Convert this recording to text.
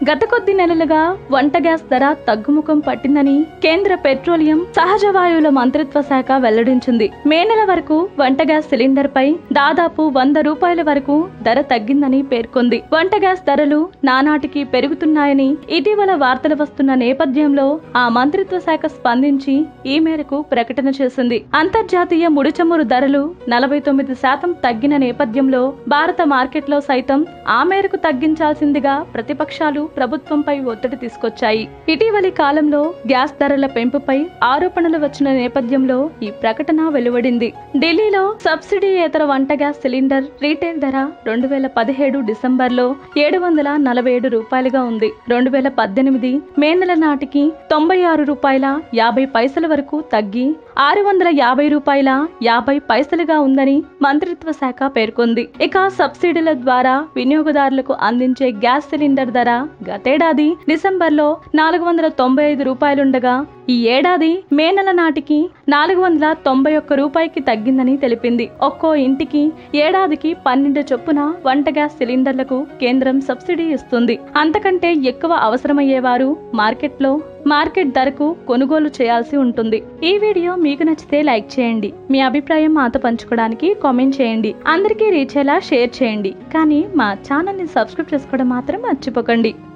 గత కొద్ది నెలలుగా వంట గ్యాస్ ధర తగ్గుముఖం పట్టిందని కేంద్ర పెట్రోలియం సహజ వాయువుల మంత్రిత్వ శాఖ వెల్లడించింది మే నెల వరకు వంట గ్యాస్ సిలిండర్ పై దాదాపు వంద రూపాయల వరకు ధర తగ్గిందని పేర్కొంది వంట గ్యాస్ ధరలు నానాటికి పెరుగుతున్నాయని ఇటీవల వార్తలు వస్తున్న నేపథ్యంలో ఆ మంత్రిత్వ శాఖ స్పందించి ఈ మేరకు ప్రకటన చేసింది అంతర్జాతీయ ముడి చమురు ధరలు నలభై తొమ్మిది శాతం తగ్గిన నేపథ్యంలో భారత మార్కెట్లో సైతం ఆ మేరకు తగ్గించాల్సిందిగా ప్రతిపక్షాలు ప్రభుత్వంపై ఒత్తిడి తీసుకొచ్చాయి ఇటీవలి కాలంలో గ్యాస్ ధరల పెంపుపై ఆరోపణలు వచ్చిన నేపథ్యంలో ఈ ప్రకటన వెలువడింది ఢిల్లీలో సబ్సిడీయేతర వంట గ్యాస్ సిలిండర్ రీటైల్ ధర రెండు వేల పదిహేడు డిసెంబర్లో ఏడు వందల నలభై ఏడు రూపాయలుగా ఉంది రెండు వేల పద్దెనిమిది మే నెల నాటికి తొంభై ఆరు రూపాయల యాభై పైసల వరకు తగ్గి ఆరు వందల యాభై రూపాయల యాభై పైసలుగా ఉందని మంత్రిత్వ శాఖ పేర్కొంది ఇక సబ్సిడీల ద్వారా వినియోగదారులకు అందించే గ్యాస్ సిలిండర్ ధర గతేడాది డిసెంబర్లో నాలుగు వందల తొంభై ఐదు రూపాయలుండగా ఈ ఏడాది మే నెల నాటికి నాలుగు వందల తొంభై ఒక్క రూపాయికి తగ్గిందని తెలిపింది ఒక్కో ఇంటికి ఏడాదికి పన్నెండు చొప్పున వంట గ్యాస్ సిలిండర్లకు కేంద్రం సబ్సిడీ ఇస్తుంది అంతకంటే ఎక్కువ అవసరమయ్యేవారు మార్కెట్లో మార్కెట్ ధరకు కొనుగోలు చేయాల్సి ఉంటుంది ఈ వీడియో మీకు నచ్చితే లైక్ చేయండి మీ అభిప్రాయం మాతో పంచుకోవడానికి కామెంట్ చేయండి అందరికీ రీచ్ అయ్యేలా షేర్ చేయండి కానీ మా ఛానల్ని సబ్స్క్రైబ్ చేసుకోవడం మాత్రం మర్చిపోకండి